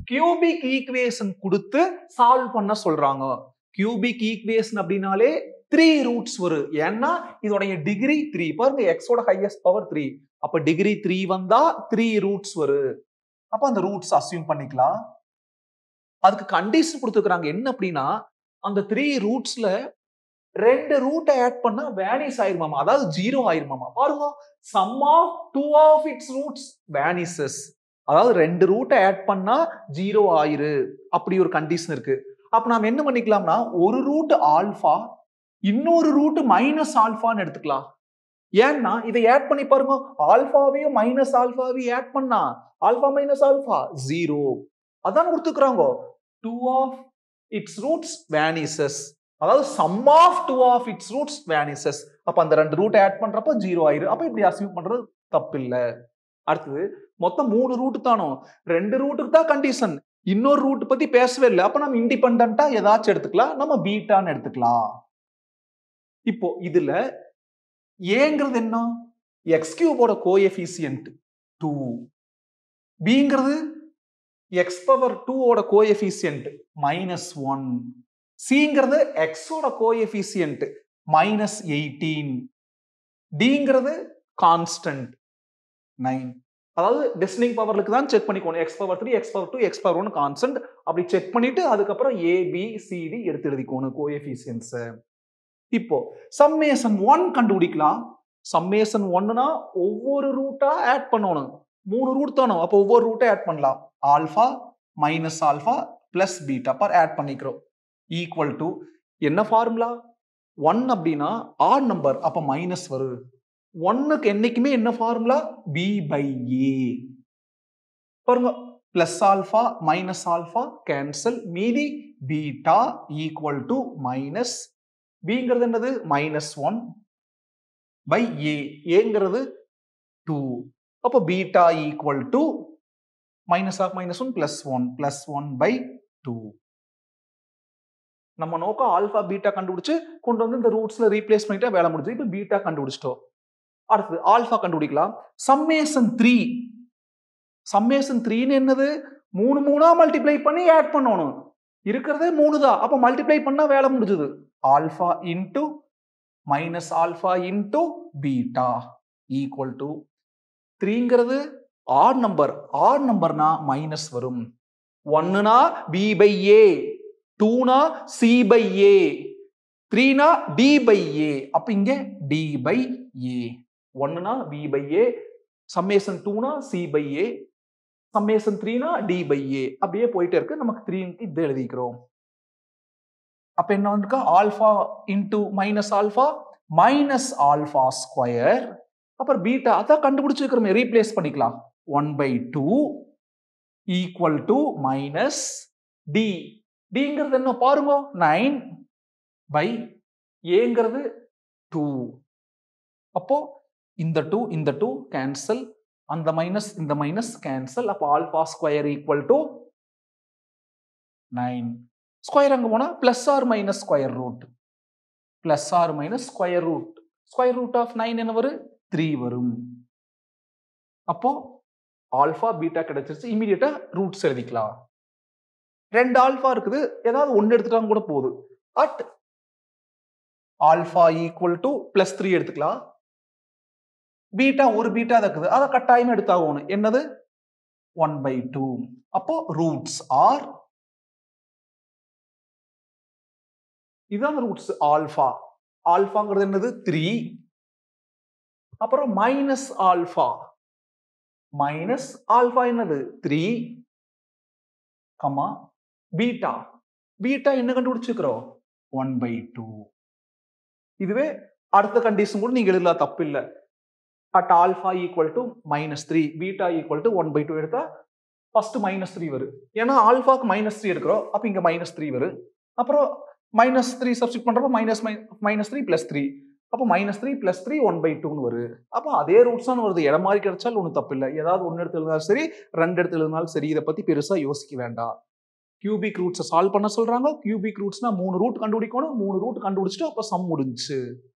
cubic equation கொடுத்து solve பண்ண சொல்றாங்க கியூபிக் ஈக்குவேஷன் அப்படின்னாலே த்ரீ ரூட்ஸ் வரும் ஏன்னா இதோடைய டிகிரி த்ரீ பாருங்க எக்ஸோட ஹையஸ்ட் பவர் த்ரீ அப்ப டிகிரி த்ரீ வந்தா த்ரீ ரூட்ஸ் வரும் அப்ப அந்த ரூட்ஸ் அசியூம் பண்ணிக்கலாம் அதுக்கு கண்டிஷன் கொடுத்துருக்காங்க என்ன அப்படின்னா அந்த த்ரீ ரூட்ஸ்ல ரெண்டு ரூட்டை ஆட் பண்ணா வேனிஸ் ஆயிருமாமா அதாவது ஜீரோ ஆயிருமாமா பாருங்க sum of two of its roots vanishes அதாவது ரெண்டு ரூட்டை ஆட் பண்ணா ஜீரோ ஆயிரு அப்படி ஒரு கண்டிஷன் இருக்கு அப்ப நாம என்ன பண்ணிக்கலாம்னா ஒரு ரூட் ஆல்ஃபா இன்னொரு ரூட் மைனஸ் ஆல்ஃபான்னு எடுத்துக்கலாம் ஏன்னா இதை ஆட் பண்ணி பாருங்க ஆல்பாவையும் மைனஸ் ஆல்பாவையும் ஆட் பண்ணா ஆல்பா மைனஸ் ஆல்பா ஜீரோ அதான் கொடுத்துக்கிறாங்க two of its roots vanishes அதாவது sum of two of its roots vanishes அப்ப அந்த ரெண்டு ரூட் ஆட் பண்றப்ப ஜீரோ ஆயிரு அப்ப இப்படி அசீவ் பண்றது தப்பு இல்ல அடுத்தது மொத்தம் மூணு ரூட் தானோ ரெண்டு ரூட்டுக்கு தான் கண்டிஷன் இன்னொரு ரூட் பத்தி பேசவே இல்லை அப்ப நம்ம இண்டிபெண்டா ஏதாச்சும் எடுத்துக்கலாம் நம்ம பீட்டான்னு எடுத்துக்கலாம் இப்போ இதுல ஏங்கிறது என்ன எக்ஸ் கியூபோட கோஎஃபிசியன்ட் டூ பிங்கிறது எக்ஸ் பவர் டூவோட கோஎஃபிசியன்ட் மைனஸ் ஒன் சிங்கிறது எக்ஸோட கோஎஃபிசியன்ட் மைனஸ் எயிட்டீன் டிங்கிறது கான்ஸ்டன்ட் நைன் அதாவது டெஸ்டினிங் பவர்களுக்கு தான் செக் பண்ணிக்கணும் x power three x power two x power one constant அப்படி செக் பண்ணிட்டு அதுக்கப்புறம் ஏ பி சிடி எடுத்து எழுதிக்கணும் கோஎஃபிசியன்ஸை இப்போ சம்மேஷன் ஒன் கண்டுபிடிக்கலாம் சம்மேஷன் ஒன்னுனா ஒவ்வொரு ரூட்டா ஆட் பண்ணணும் மூணு ரூட் தானோ அப்போ ஒவ்வொரு ரூட்டை ஆட் பண்ணலாம் alpha minus alpha plus beta பார் ஆட் பண்ணிக்கிறோம் ஈக்குவல் டு என்ன ஃபார்முலா ஒன் அப்படின்னா ஆட் நம்பர் அப்போ மைனஸ் வருது ஒன்னுக்கு என்னைக்குமே என்ன ஃபார்முலா பி பை ஏ பாருங்க plus alpha minus alpha cancel மீதி பீட்டா ஈக்குவல் டு மைனஸ் பிங்கிறது என்னது மைனஸ் ஒன் பை ஏ ஏங்கிறது டூ அப்போ beta equal to minus of minus one plus one plus one by two நம்ம நோக்கம் alpha beta கண்டுபிடிச்சு கொண்டு வந்து இந்த ரூட்ஸ்ல ரீப்ளேஸ் பண்ணிட்டா வேலை முடிஞ்சு இப்போ பீட்டா கண்டுபிடிச்சிட்டோம் அடுத்தது ஆல்ஃபா கண்டுபிடிக்கலாம் சம்மேஷன் த்ரீ சம்மேஷன் த்ரீன்னு என்னது மூணு மூணா மல்டிப்ளை பண்ணி ஆட் பண்ணணும் இருக்கிறதே மூணு தான் அப்போ மல்டிப்ளை பண்ணா வேலை முடிஞ்சது alpha into minus alpha into beta equal to த்ரீங்கிறது ஆட் நம்பர் ஆட் நம்பர்னா மைனஸ் வரும் ஒன்னுனா பி பை ஏ டூனா சி பை ஏ த்ரீனா டி பை ஏ அப்ப இங்க டி பை ஏ ஒன்னுனா பி பை ஏ சம்மேஷன் டூனா சி பை ஏ சம்மேஷன் த்ரீனா டி பை ஏ அப்படியே போயிட்டே இருக்கு நமக்கு த்ரீ இது எழுதிக்கிறோம் அப்ப என்ன வந்திருக்கா alpha into minus alpha minus alpha square அப்புறம் பீட்டா அதான் கண்டுபிடிச்சிருக்கிறோமே ரீப்ளேஸ் பண்ணிக்கலாம் one by two equal to minus D டிங்கிறது என்ன பாருங்க நைன் பை ஏங்கிறது டூ அப்போ இந்த டூ இந்த டூ கேன்சல் அந்த மைனஸ் இந்த மைனஸ் கேன்சல் அப்போ alpha square equal to nine square அங்கே போனால் plus or minus square root plus or minus square root square root of nine என்ன வரும் த்ரீ வரும் அப்போ ஆல்ஃபா பீட்டா கிடைச்சிருச்சு இமீடியட்டா ரூட்ஸ் எழுதிக்கலாம் ரெண்டு ஆல்ஃபா இருக்குது ஏதாவது ஒன்று எடுத்துட்டாங்க கூட போகுது at alpha equal to plus three எடுத்துக்கலாம் பீட்டா ஒரு பீட்டா இருக்குது அதை கட்டாயமா எடுத்தாகணும் என்னது ஒன் பை டூ அப்போ ரூட்ஸ் ஆர் இதுதான் ரூட்ஸ் ஆல்ஃபா ஆல்ஃபாங்கிறது என்னது த்ரீ அப்புறம் மைனஸ் ஆல்ஃபா மைனஸ் ஆல்ஃபா என்னது த்ரீ கமா பீட்டா பீட்டா என்ன கண்டுபிடிச்சுக்கிறோம் ஒன் பை டூ இதுவே அடுத்த கண்டிஷன் கூட நீங்க எழுதலாம் தப்பு இல்லை at alpha equal to minus three beta equal to one by two எடுத்தா ஃபர்ஸ்ட் மைனஸ் த்ரீ வரும் ஏன்னா ஆல்ஃபாக்கு மைனஸ் த்ரீ எடுக்கிறோம் அப்போ இங்கே மைனஸ் த்ரீ வரும் அப்புறம் மைனஸ் த்ரீ சப்ஸ்டிட் பண்ணுறப்போ minus minus three plus three அப்போ minus three plus three one by டூன்னு வருது அப்போ அதே ரூட்ஸ் தான் வருது இடம் மாதிரி கிடைச்சாலும் ஒன்றும் தப்பு இல்லை ஏதாவது ஒன்று எடுத்து எழுதினாலும் சரி ரெண்டு எடுத்து எழுதினாலும் சரி இதை பற்றி பெருசாக யோசிக்க வேண்டாம் கியூபிக் ரூட்ஸை சால்வ் பண்ண சொல்கிறாங்க கியூபிக் ரூட்ஸ்னா மூணு ரூட் கண்டுபிடிக்கணும் மூணு ரூட் கண்டுபிடிச்சிட்டு அப்போ சம் முடிஞ்சுச்சு